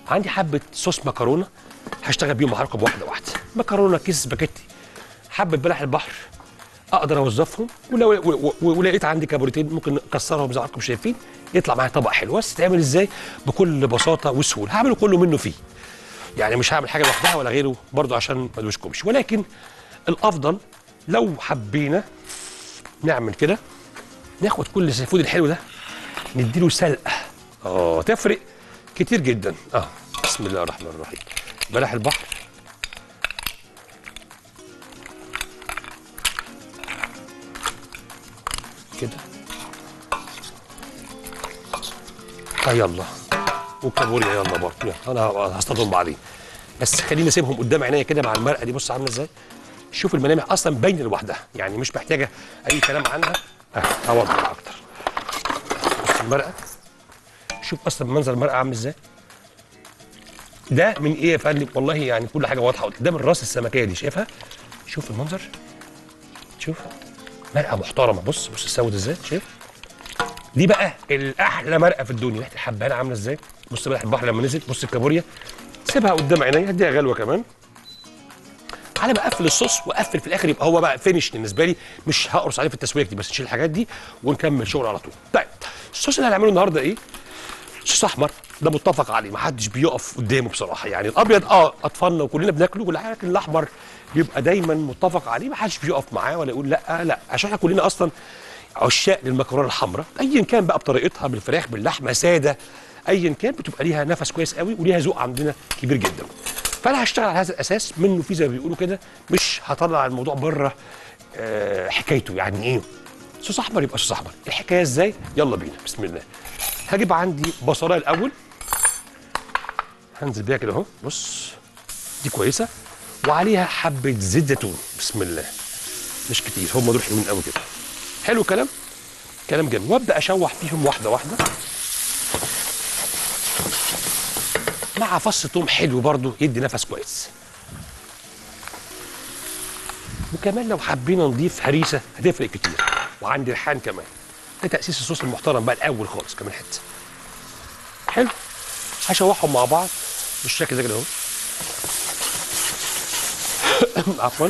عندي حبه صوص مكرونه هشتغل بيهم معاكم واحده واحده مكرونه كيس سباكيتي حبه بلح البحر اقدر اوظفهم ولو و- و- ولقيت عندي كابوريتين ممكن اكسرهم زي ما حضراتكم شايفين يطلع معايا طبق حلو بس تتعمل ازاي بكل بساطه وسهوله هعمله كله منه فيه يعني مش هعمل حاجه لوحدها ولا غيره برضه عشان ما ادوشكمش ولكن الافضل لو حبينا نعمل كده ناخد كل السي فود الحلو ده نديله سلقه اه تفرق كتير جدا اه بسم الله الرحمن الرحيم بلح البحر كده آه يلا والكابوريا يلا برضه يلا انا هصطادهم بعدين بس خليني اسيبهم قدام عينيا كده مع المرقه دي بص عامله ازاي شوف الملامح اصلا باينه لوحدها يعني مش محتاجه اي كلام عنها اه اوضح اكتر بص المرقه شوف اصلا منظر المرقه عامل ازاي ده من ايه يا فندم والله يعني كل حاجه واضحه ده من راس السمكيه دي شايفها شوف المنظر شوف مرقه محترمه بص بص السود ازاي شايف دي بقى الاحلى مرقه في الدنيا ريحه الحبهان عامله ازاي بص بلح البحر لما نزل بص الكابوريا سيبها قدام عينيا اديها غلوه كمان على ما اقفل الصوص واقفل في الاخر يبقى هو بقى فينش بالنسبه لي مش هقرص عليه في التسويه دي بس نشيل الحاجات دي ونكمل شغل على طول طيب الصوص اللي هنعمله النهارده ايه صوص احمر ده متفق عليه ما حدش بيقف قدامه بصراحه يعني الابيض اه اطفالنا وكلنا بناكله كل حاجه لكن الاحمر بيبقى دايما متفق عليه ما حدش بيقف معاه ولا يقول لا لا عشان احنا كلنا اصلا عشاق للمكرونه الحمراء ايا كان بقى بطريقتها بالفراخ باللحمه ساده ايا كان بتبقى ليها نفس كويس قوي وليها ذوق عندنا كبير جدا فانا هشتغل على هذا الاساس منه في زي ما بيقولوا كده مش هطلع الموضوع بره آه حكايته يعني ايه صوص احمر يبقى صوص احمر الحكايه ازاي يلا بينا بسم الله هجيب عندي بصلايه الاول هنزل بيها كده اهو بص دي كويسه وعليها حبه زيت زيتون بسم الله مش كتير هم دول حلوين قوي كده حلو الكلام كلام جميل وابدا اشوح فيهم واحده واحده مع فص توم حلو برضو يدي نفس كويس وكمان لو حبينا نضيف هريسه هتفرق كتير وعندي ريحان كمان ده تاسيس الصوص المحترم بقى الاول خالص كمان حته حلو هشوحهم مع بعض بالشكل ده كده اهو عفوا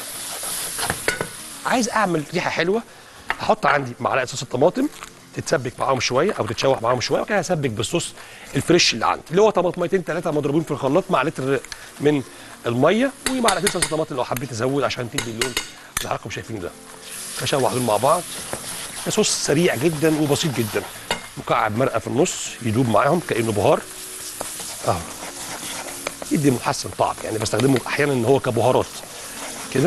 عايز اعمل ريحه حلوه هحط عندي معلقه صوص الطماطم تتسبك معاهم شويه او تتشوح معاهم شويه وكده هسبك بالصوص الفريش اللي عندي اللي هو طماطميتين ثلاثه مضروبين في الخلاط مع لتر من الميه ومعلقتين صوص الطماطم لو حبيت ازود عشان تدي اللون اللي حضراتكم شايفينه ده اشوح دول مع بعض ده صوص سريع جدا وبسيط جدا مكعب مرقه في النص يدوب معاهم كانه بهار اهو يدي محسن طعم يعني بستخدمه احيانا ان هو كبهارات كده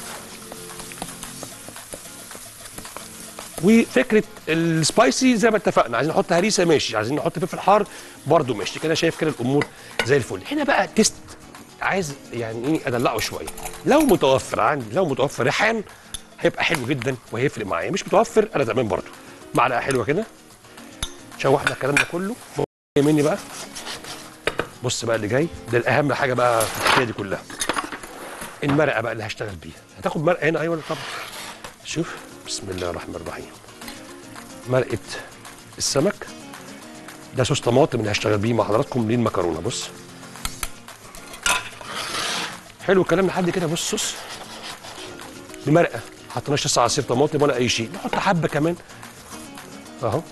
وفكره السبايسي زي ما اتفقنا عايزين نحط هريسه ماشي عايزين نحط فلفل حار برده ماشي كده شايف كده الامور زي الفل هنا بقى تيست عايز يعني ايه ادلعه شويه لو متوفر عندي لو متوفر ريحان هيبقى حلو جدا وهيفرق معايا مش متوفر انا تمام برده معلقه حلوه كده شوحنا الكلام ده كله جاي مني بقى بص بقى اللي جاي ده الاهم حاجه بقى في الحكايه دي كلها المرقه بقى اللي هشتغل بيها هتاخد مرقه هنا ايوه طبعا شوف بسم الله الرحمن الرحيم مرقه السمك ده صوص طماطم اللي هشتغل بيه مع حضراتكم للمكرونه بص حلو الكلام لحد كده بص صوص بمرقه حطيناش لسه عصير طماطم ولا اي شيء نحط حبه كمان اهو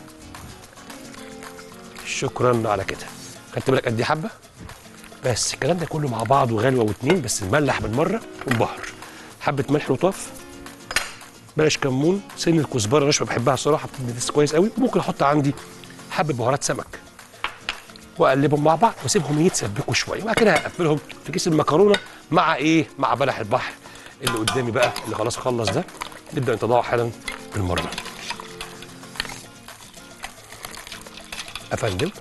شكرا على كده خدت بالك قد ايه حبه بس الكلام ده كله مع بعض وغلوه واتنين بس نملح بالمره ونبهر حبه ملح لطاف بلاش كمون سن الكزبره مش بحبها الصراحه بتدي تست كويس قوي وممكن احط عندي حبه بهارات سمك واقلبهم مع بعض واسيبهم يتسبكوا شويه وبعد كده هقفلهم في كيس المكرونه مع ايه مع بلح البحر اللي قدامي بقى اللي خلاص خلص ده نبدا نتضاعف حالا بالمره افندم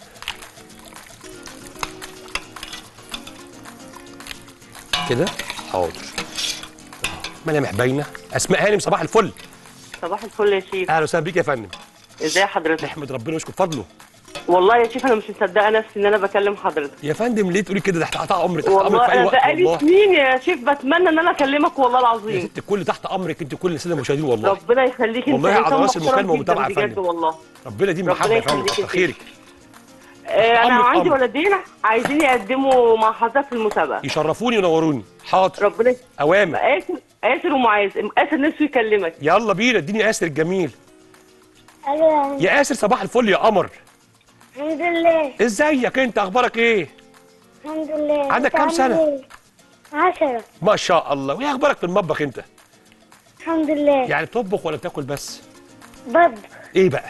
كده حاضر ملامح باينه اسماء هانم صباح الفل صباح الفل يا شيف اهلا وسهلا بيك يا فندم ازاي حضرتك نحمد ربنا ويشكر فضله والله يا شيف انا مش مصدقه نفسي ان انا بكلم حضرتك يا فندم ليه تقولي كده ده تحت عمرك تحت امرك والله في اي انا وقت بقالي والله سنين يا شيف بتمنى ان انا اكلمك والله يا العظيم ست الكل تحت امرك انت كل الساده المشاهدين والله ربنا يخليك انت والله على إنسان راس محترم المكالمه جداً ومتابعه يا بجد فندم. والله ربنا يديم ربنا محبه يا فندم يخليك يا كتر خيرك آه، انا أمرك عندي أمر. ولدين عايزين يقدموا مع حضرتك في المسابقه يشرفوني وينوروني حاضر ربنا اوامر آسر آسر ومعاذ آسر نفسه يكلمك يلا بينا اديني ياسر الجميل الو يا ياسر صباح الفل يا قمر الحمد لله ازيك انت اخبارك ايه الحمد لله عندك كام أنت سنة؟ عامل إيه؟ عشرة ما شاء الله وايه اخبارك في المطبخ انت الحمد لله يعني بتطبخ ولا بتاكل بس بيض ايه بقى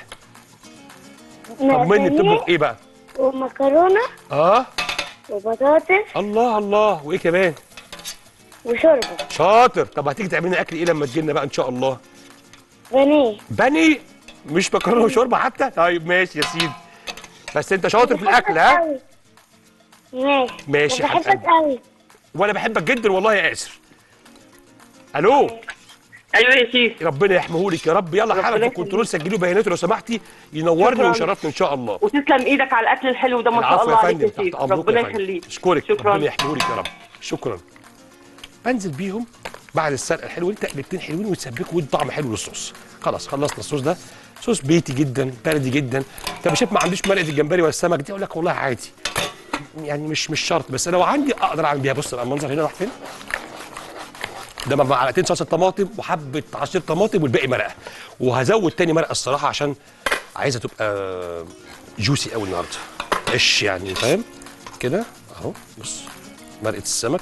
طمني بتطبخ ايه بقى ومكرونة اه وبطاطس الله الله وايه كمان وشوربة شاطر طب هتيجي تعمل لنا اكل ايه لما تجي لنا بقى ان شاء الله بانيه بني مش مكرونه وشوربه حتى طيب ماشي يا سيدي بس انت شاطر في الاكل ها أوي. ماشي ماشي يا حبيب بحبك قلبي. قوي وانا بحبك جدا والله يا ياسر الو ايوه يا شيف ربنا يحميهولك يا رب يلا ربنا حالا في يخليك. الكنترول سجلوا بياناته لو سمحتي ينورني شكراً. ويشرفني ان شاء الله وتسلم ايدك على الاكل الحلو ده ما شاء العفو الله يا عليك فندم يا تحت شيف امرك ربنا يا فندم يخليك اشكرك شكرا ربنا يحميهولك يا رب شكرا بنزل بيهم بعد السلقه الحلوه انت تقلبتين حلوين وتسبكوا ودي طعم حلو للصوص خلاص خلصنا الصوص ده صوص بيتي جدا بلدي جدا طب يا شيف ما عنديش مرقه الجمبري ولا السمك دي اقول لك والله عادي يعني مش مش شرط بس لو عندي اقدر اعمل بيها بص بقى المنظر هنا راح فين ده مع معلقتين صلصه طماطم وحبه عصير طماطم والباقي مرقه وهزود تاني مرقه الصراحه عشان عايزها تبقى جوسي قوي النهارده عش يعني فاهم كده اهو بص مرقه السمك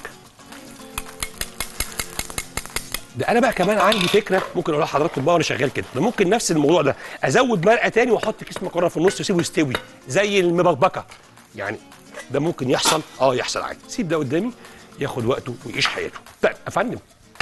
ده انا بقى كمان عندي فكره ممكن اقولها لحضراتكم بقى وانا شغال كده انا ممكن نفس الموضوع ده ازود مرقه تاني واحط كيس مكرونه في النص واسيبه يستوي زي المبكبكه يعني ده ممكن يحصل اه يحصل عادي سيب ده قدامي ياخد وقته ويعيش حياته طيب يا فندم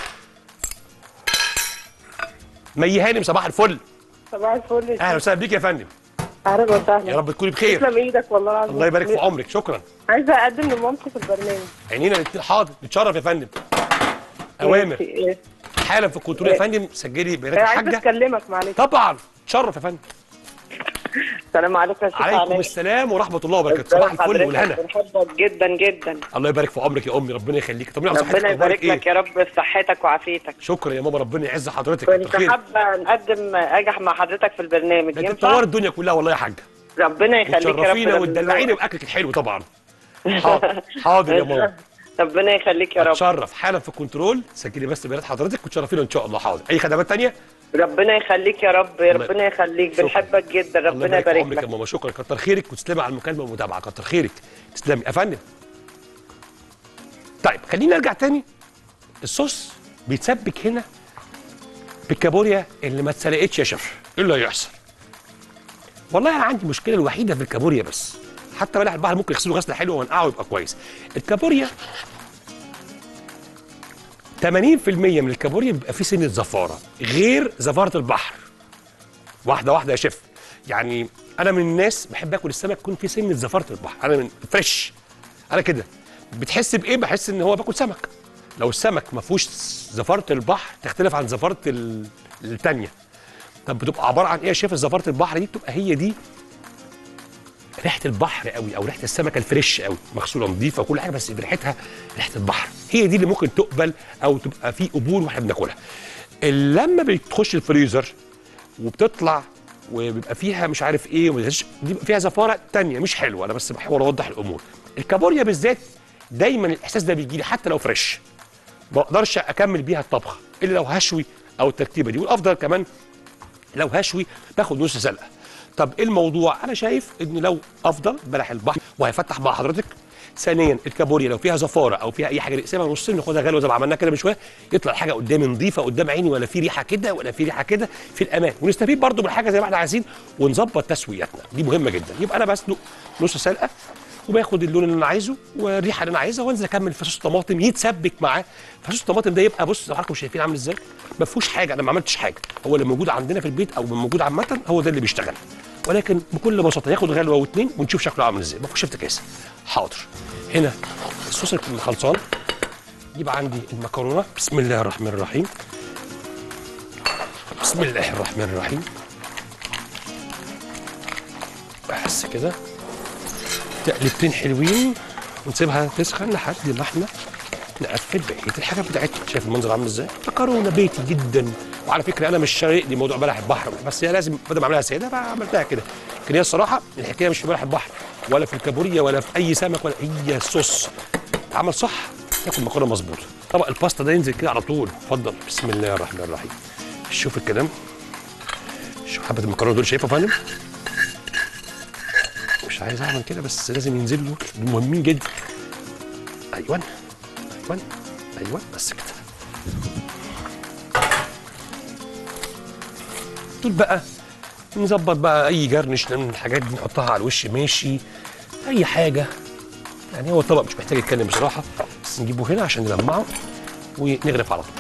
مي هانم صباح الفل صباح الفل يا اهلا وسهلا بيك يا فندم اهلا يا وسهلا رب تكوني بخير تسلم ايدك والله العظيم الله يبارك في عمرك شكرا عايزه اقدم لمامتي في البرنامج عينينا الاثنين حاضر نتشرف يا فندم اوامر إيه، حالا في الكنترول يا فندم سجلي بيانات إيه، عايزه الحاجه اتكلمك معلش طبعا تشرف يا فندم السلام عليكم يا شيخ عليكم علاء. السلام ورحمه الله وبركاته صباح الفل حضرتك والهنا بنحبك جدا جدا الله يبارك في عمرك يا امي ربنا يخليك طمني على صحتك ربنا اخبارك يبارك لك ايه يا رب في صحتك وعافيتك شكرا يا ماما ربنا يعز حضرتك كنت كتر خيرك حابه نقدم اجح مع حضرتك في البرنامج ده انت ينفع بتنور الدنيا كلها والله يا حاجه ربنا يخليك يا رب وتشرفينا رب وتدلعينا باكلك الحلو طبعا حاضر حاضر يا ماما ربنا يخليك يا رب اتشرف حالا في الكنترول سجلي بس بيانات حضرتك وتشرفينا ان شاء الله حاضر اي خدمات تانية ربنا يخليك يا رب الله- ربنا يخليك شكرا. بنحبك جدا الله ربنا يبارك في يبارك عمرك يا لك ماما شكرا كتر خيرك وتسلمي على المكالمه والمتابعه كتر خيرك تسلمي يا فندم طيب خلينا نرجع تاني الصوص بيتسبك هنا بالكابوريا اللي ما اتسلقتش يا شيف ايه اللي هيحصل والله انا عندي مشكله الوحيده في الكابوريا بس حتى ملاح البحر ممكن يغسله غسله حلوه وانقعه يبقى كويس الكابوريا 80% من الكابوريا بيبقى فيه سنه زفاره غير زفاره البحر واحده واحده يا شيف يعني انا من الناس بحب اكل السمك يكون فيه سنه زفاره البحر انا من فريش انا كده بتحس بايه بحس ان هو باكل سمك لو السمك ما فيهوش زفاره البحر تختلف عن زفاره ال- التانيه طب بتبقى عباره عن ايه يا شيف زفاره البحر دي بتبقى هي دي ريحه البحر قوي او ريحه السمكه الفريش قوي مغسوله نظيفه وكل حاجه بس بريحتها ريحه البحر هي دي اللي ممكن تقبل او تبقى في قبول واحنا بناكلها لما بتخش الفريزر وبتطلع وبيبقى فيها مش عارف ايه وما بيبقاش- دي بيبقى فيها زفاره تانية مش حلوه انا بس بحاول اوضح الامور الكابوريا بالذات دايما الاحساس ده بيجي لي حتى لو فريش ما اقدرش اكمل بيها الطبخه الا لو هشوي او التركيبه دي والافضل كمان لو هشوي باخد نص سلقه طب ايه الموضوع انا شايف ان لو افضل بلح البحر وهيفتح مع حضرتك ثانيا الكابوريا لو فيها زفاره او فيها اي حاجه نقسمها نصين ناخدها غلوه زي ما عملنا كده من شويه يطلع الحاجه قدامي نظيفه قدام عيني ولا في ريحه كده ولا في ريحه كده في الامان ونستفيد برضو من حاجه زي ما احنا عايزين ونظبط تسوياتنا دي مهمه جدا يبقى انا بسلق نص سلقه وباخد اللون اللي انا عايزه والريحه اللي انا عايزها وانزل اكمل في صوص طماطم يتسبك معاه فصوص الطماطم ده يبقى بص حضراتكم شايفين عامل ازاي ما فيهوش حاجه انا ما عملتش حاجه هو اللي موجود عندنا في البيت او موجود عامه هو ده اللي بيشتغل ولكن بكل بساطه ياخد غلوه واتنين ونشوف شكله عامل ازاي ما فيهوش افتكاسه حاضر هنا الصوص اللي خلصان يبقى عندي المكرونه بسم الله الرحمن الرحيم بسم الله الرحمن الرحيم بس كده تقلبتين حلوين ونسيبها تسخن لحد ما احنا نقفل بقيه الحاجات بتاعتنا شايف المنظر عامل ازاي مكرونه بيتي جدا وعلى فكره انا مش شارق لي موضوع بلح البحر بس هي لازم بدل ما اعملها ساده بقى عملتها كده لكن هي الصراحه الحكايه مش في بلح البحر ولا في الكابوريا ولا في اي سمك ولا اي صوص عمل صح ياكل مكرونه مظبوط طبق الباستا ده ينزل كده على طول اتفضل بسم الله الرحمن الرحيم شوف الكلام شوف حبه المكرونه دول شايفها يا فندم مش عايز اعمل كده بس لازم ينزل له دول مهمين جدا ايوه ايوه ايوه بس كده دول بقى نظبط بقى اي جرنش من الحاجات دي نحطها على الوش ماشي اي حاجه يعني هو الطبق مش محتاج يتكلم بصراحه بس نجيبه هنا عشان نلمعه ونغرف على طول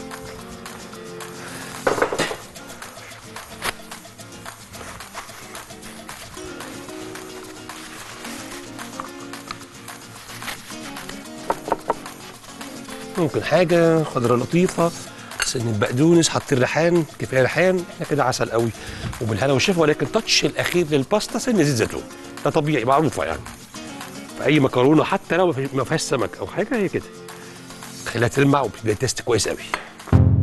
ممكن حاجه خضره لطيفه سن بقدونس حط الريحان كفايه ريحان احنا كده عسل قوي وبالهنا والشفا ولكن تاتش الاخير للباستا سن زيت زيتون ده طبيعي معروفه يعني في اي مكرونه حتى لو ما فيهاش سمك او حاجه هي كده خليها تلمع وبتبقى تيست كويس قوي